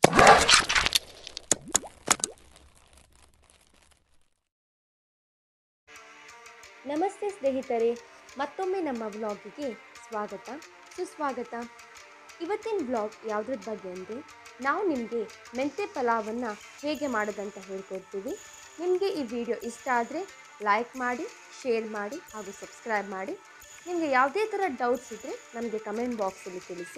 ನಮಸ್ತೆ ಸ್ನೇಹಿತರೆ ಮತ್ತೊಮ್ಮೆ ನಮ್ಮ ವ್ಲಾಗಿಗೆ ಸ್ವಾಗತ ಸುಸ್ವಾಗತ ಇವತ್ತಿನ ವ್ಲಾಗ್ ಯಾವುದ್ರ ಬಗ್ಗೆ ಅಂದರೆ ನಾವು ನಿಮಗೆ ಮೆಂತೆ ಪಲಾವನ್ನು ಹೇಗೆ ಮಾಡೋದಂತ ಹೇಳ್ಕೊಡ್ತೀವಿ ನಿಮಗೆ ಈ ವಿಡಿಯೋ ಇಷ್ಟ ಆದರೆ ಲೈಕ್ ಮಾಡಿ ಶೇರ್ ಮಾಡಿ ಹಾಗೂ ಸಬ್ಸ್ಕ್ರೈಬ್ ಮಾಡಿ ನಿಮಗೆ ಯಾವುದೇ ಥರ ಡೌಟ್ಸ್ ಇದ್ದರೆ ನಮಗೆ ಕಮೆಂಟ್ ಬಾಕ್ಸಲ್ಲಿ ತಿಳಿಸಿ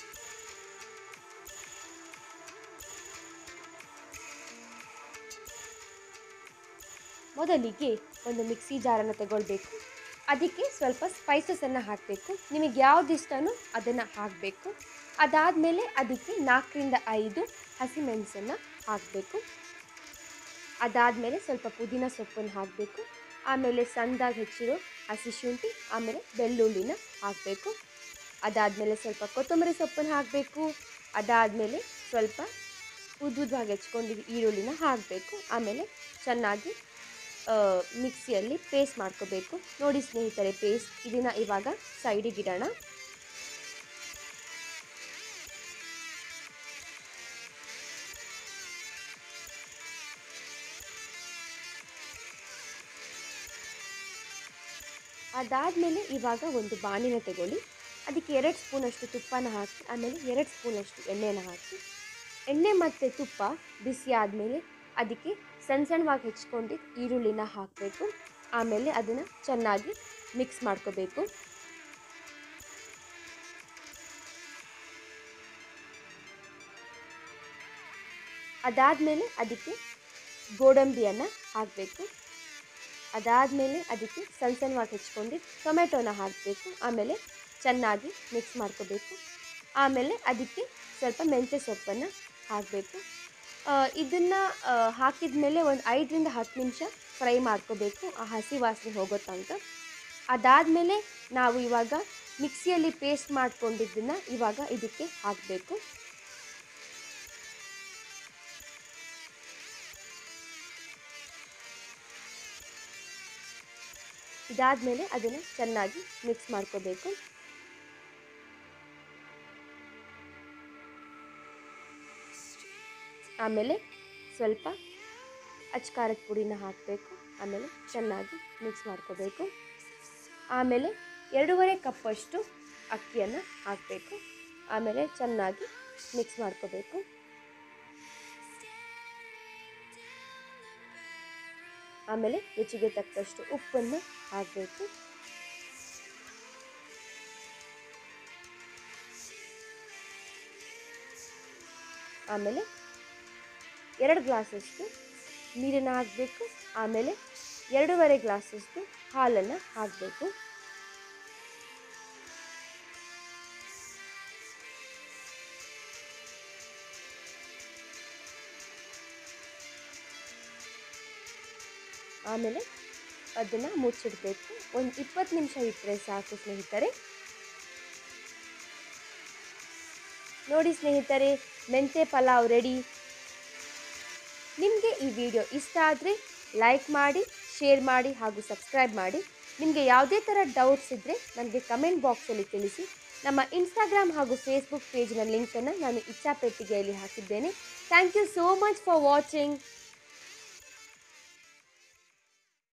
ಮೊದಲಿಗೆ ಒಂದು ಮಿಕ್ಸಿ ಜಾರನ್ನು ತಗೊಳ್ಬೇಕು ಅದಕ್ಕೆ ಸ್ವಲ್ಪ ಸ್ಪೈಸಸನ್ನು ಹಾಕಬೇಕು ನಿಮಗೆ ಯಾವ್ದು ಇಷ್ಟನೋ ಅದನ್ನು ಹಾಕಬೇಕು ಅದಾದಮೇಲೆ ಅದಕ್ಕೆ ನಾಲ್ಕರಿಂದ ಐದು ಹಸಿಮೆಣಸನ್ನು ಹಾಕಬೇಕು ಅದಾದಮೇಲೆ ಸ್ವಲ್ಪ ಪುದೀನ ಸೊಪ್ಪನ್ನು ಹಾಕಬೇಕು ಆಮೇಲೆ ಸಣ್ಣದಾಗಿ ಹೆಚ್ಚಿರೋ ಹಸಿ ಶುಂಠಿ ಆಮೇಲೆ ಬೆಳ್ಳುಳ್ಳಿನ ಹಾಕಬೇಕು ಅದಾದಮೇಲೆ ಸ್ವಲ್ಪ ಕೊತ್ತಂಬರಿ ಸೊಪ್ಪನ್ನು ಹಾಕಬೇಕು ಅದಾದಮೇಲೆ ಸ್ವಲ್ಪ ಉದ್ದುದ್ದಾಗಿ ಹೆಚ್ಕೊಂಡಿದ್ದು ಈರುಳ್ಳಿನ ಹಾಕಬೇಕು ಆಮೇಲೆ ಚೆನ್ನಾಗಿ ಮಿಕ್ಸಿಯಲ್ಲಿ ಪೇಸ್ಟ್ ಮಾಡ್ಕೋಬೇಕು ನೋಡಿ ಸ್ನೇಹಿತರೆ ಪೇಸ್ಟ್ ಇದನ್ನು ಇವಾಗ ಸೈಡಿಗೆ ಇಡೋಣ ಅದಾದಮೇಲೆ ಇವಾಗ ಒಂದು ಬಾಣಿನ ತಗೊಳ್ಳಿ ಅದಕ್ಕೆ ಎರಡು ಸ್ಪೂನಷ್ಟು ತುಪ್ಪನ ಹಾಕಿ ಆಮೇಲೆ ಎರಡು ಸ್ಪೂನಷ್ಟು ಎಣ್ಣೆನ ಹಾಕಿ ಎಣ್ಣೆ ಮತ್ತು ತುಪ್ಪ ಬಿಸಿ ಆದಮೇಲೆ ಅದಕ್ಕೆ ಸಣ್ಣ ಸಣ್ಣವಾಗಿ ಹೆಚ್ಕೊಂಡಿದ್ದು ಈರುಳ್ಳಿನ ಹಾಕಬೇಕು ಆಮೇಲೆ ಅದನ್ನು ಚೆನ್ನಾಗಿ ಮಿಕ್ಸ್ ಮಾಡ್ಕೋಬೇಕು ಅದಾದಮೇಲೆ ಅದಕ್ಕೆ ಗೋಡಂಬಿಯನ್ನು ಹಾಕಬೇಕು ಅದಾದಮೇಲೆ ಅದಕ್ಕೆ ಸಣ್ಣ ಸಣ್ಣವಾಗಿ ಹೆಚ್ಕೊಂಡು ಟೊಮೆಟೊನ ಹಾಕಬೇಕು ಆಮೇಲೆ ಚೆನ್ನಾಗಿ ಮಿಕ್ಸ್ ಮಾಡ್ಕೋಬೇಕು ಆಮೇಲೆ ಅದಕ್ಕೆ ಸ್ವಲ್ಪ ಮೆಂತ್ಯ ಸೊಪ್ಪನ್ನು ಹಾಕಬೇಕು ಇದನ್ನು ಹಾಕಿದ ಮೇಲೆ ಒಂದು ಐದರಿಂದ ಹತ್ತು ನಿಮಿಷ ಫ್ರೈ ಮಾಡ್ಕೋಬೇಕು ಆ ಹಸಿ ವಾಸನೆ ಹೋಗೋ ತನಕ ಅದಾದಮೇಲೆ ನಾವು ಇವಾಗ ಮಿಕ್ಸಿಯಲ್ಲಿ ಪೇಸ್ಟ್ ಮಾಡ್ಕೊಂಡಿದ್ದನ್ನು ಇವಾಗ ಇದಕ್ಕೆ ಹಾಕಬೇಕು ಇದಾದಮೇಲೆ ಅದನ್ನು ಚೆನ್ನಾಗಿ ಮಿಕ್ಸ್ ಮಾಡ್ಕೋಬೇಕು ಆಮೇಲೆ ಸ್ವಲ್ಪ ಅಚ್ಕಾರದ ಪುಡಿನ ಹಾಕಬೇಕು ಆಮೇಲೆ ಚೆನ್ನಾಗಿ ಮಿಕ್ಸ್ ಮಾಡ್ಕೋಬೇಕು ಆಮೇಲೆ ಎರಡೂವರೆ ಕಪ್ಪಷ್ಟು ಅಕ್ಕಿಯನ್ನು ಹಾಕಬೇಕು ಆಮೇಲೆ ಚೆನ್ನಾಗಿ ಮಿಕ್ಸ್ ಮಾಡ್ಕೋಬೇಕು ಆಮೇಲೆ ರುಚಿಗೆ ತಕ್ಕಷ್ಟು ಉಪ್ಪನ್ನು ಹಾಕಬೇಕು ಆಮೇಲೆ ಎರಡು ಗ್ಲಾಸಷ್ಟು ನೀರನ್ನು ಹಾಕಬೇಕು ಆಮೇಲೆ ಎರಡೂವರೆ ಗ್ಲಾಸಷ್ಟು ಹಾಲನ್ನು ಹಾಕಬೇಕು ಆಮೇಲೆ ಅದನ್ನು ಮುಚ್ಚಿಡಬೇಕು ಒಂದು ಇಪ್ಪತ್ತು ನಿಮಿಷ ಇಟ್ಟರೆ ಸಾಕು ಸ್ನೇಹಿತರೆ ನೋಡಿ ಸ್ನೇಹಿತರೆ ಮೆಂತೆ ಪಲಾವ್ ರೆಡಿ ನಿಮಗೆ ಈ ವಿಡಿಯೋ ಇಷ್ಟ ಆದರೆ ಲೈಕ್ ಮಾಡಿ ಶೇರ್ ಮಾಡಿ ಹಾಗೂ ಸಬ್ಸ್ಕ್ರೈಬ್ ಮಾಡಿ ನಿಮಗೆ ಯಾವುದೇ ಥರ ಡೌಟ್ಸ್ ಇದ್ದರೆ ನನಗೆ ಕಮೆಂಟ್ ಬಾಕ್ಸಲ್ಲಿ ತಿಳಿಸಿ ನಮ್ಮ ಇನ್ಸ್ಟಾಗ್ರಾಮ್ ಹಾಗೂ ಫೇಸ್ಬುಕ್ ಪೇಜ್ನ ಲಿಂಕನ್ನು ನಾನು ಇಚ್ಛಾಪೆಟ್ಟಿಗೆಯಲ್ಲಿ ಹಾಕಿದ್ದೇನೆ thank you so much for watching